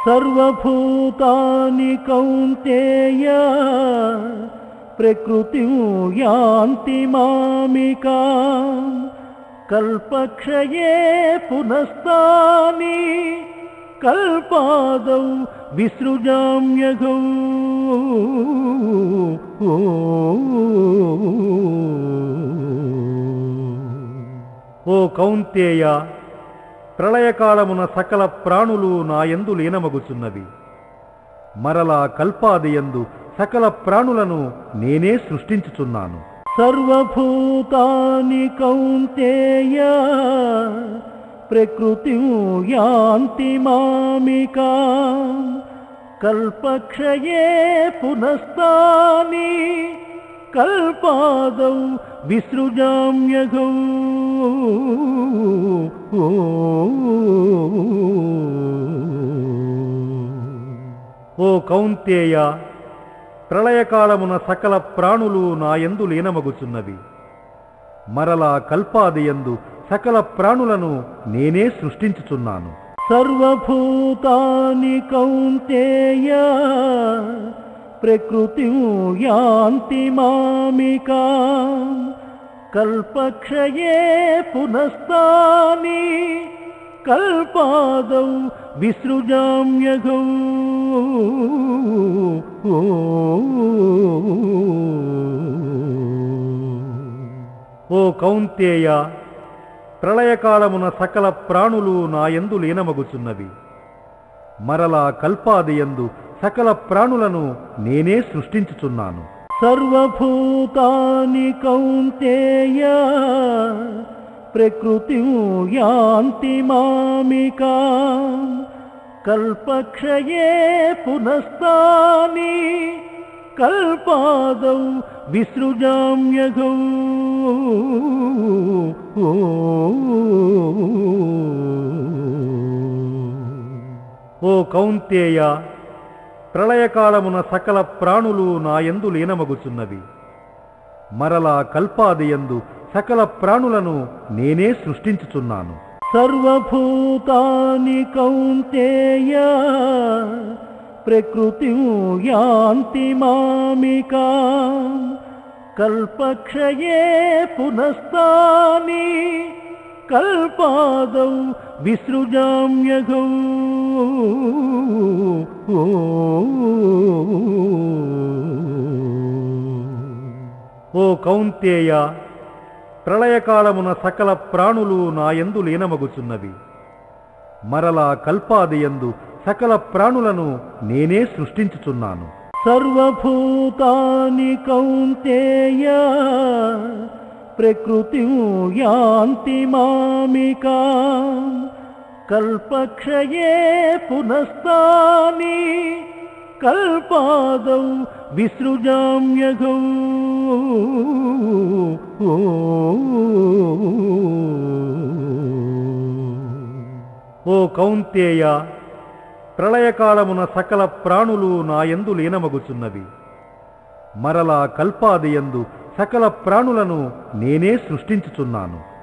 సర్వభూతాని కౌంతేయ ప్రకృతి యాంతి మామికా కల్పక్షయే పునస్తాని కల్పాదౌ విసృజామ్యగౌ ఓ కౌంతేయ ప్రళయకాలమున సకల ప్రాణులు నా యందు లీనమగుచున్నవి మరలా కల్పాదియందు సకల ప్రాణులను నేనే సృష్టించుచున్నాను సర్వభూతాని కౌంతేయ ప్రకృతి యాంతి మామికా కల్పక్షయే పునస్తాని కల్పాదౌ విసృజామ్యగౌ ఓ కౌంతేయ ప్రళయకాలమున సకల ప్రాణులు నా యందు లీనమగుచున్నవి మరలా కల్పాదియందు సకల ప్రాణులను నేనే సృష్టించుచున్నాను సర్వభూతాని కౌంతేయ ప్రకృతి యాంతి మామికా కల్పక్షయే పునస్తాని కల్పాదౌ విసృజామ్యగౌ ఓ కౌంతేయ ప్రళయకాలమున సకల ప్రాణులు నా యందు లీనమగుచున్నవి మరలా కల్పాదియందు సకల ప్రాణులను నేనే సృష్టించుచున్నాను సర్వభూతాని కౌంతేయ ప్రకృతి యాంతి మామికా కల్పక్షయే పునస్తాని కల్పాదౌ విసృజామ్యగౌ ఓ కౌంతేయ ప్రళయకాలమున సకల ప్రాణులు నా యందు లీనమగుచున్నవి మరలా కల్పాదియందు సకల ప్రాణులను నేనే సృష్టించుచున్నాను సర్వభూతాని కౌంతేయ ప్రకృతి యాంతి మామికా కల్పక్షయే పునస్తాని కల్పాదౌ విసృజామ్యగౌ ఓ కౌంతేయ ప్రళయకాలమున సకల ప్రాణులు నా యందు లీనమగుచున్నవి మరలా కల్పాదియందు సకల ప్రాణులను నేనే సృష్టించుచున్నాను సర్వభూతాని కౌంతేయ ప్రకృతి యాంతి మామికా కల్పక్షయే పునస్తాని కల్పాదౌ విసృజామ్యగౌ ఓ కౌంతేయ ప్రళయకాలమున సకల ప్రాణులు నా యందు లీనమగుచున్నవి మరలా కల్పాదియందు సకల ప్రాణులను నేనే సృష్టించుచున్నాను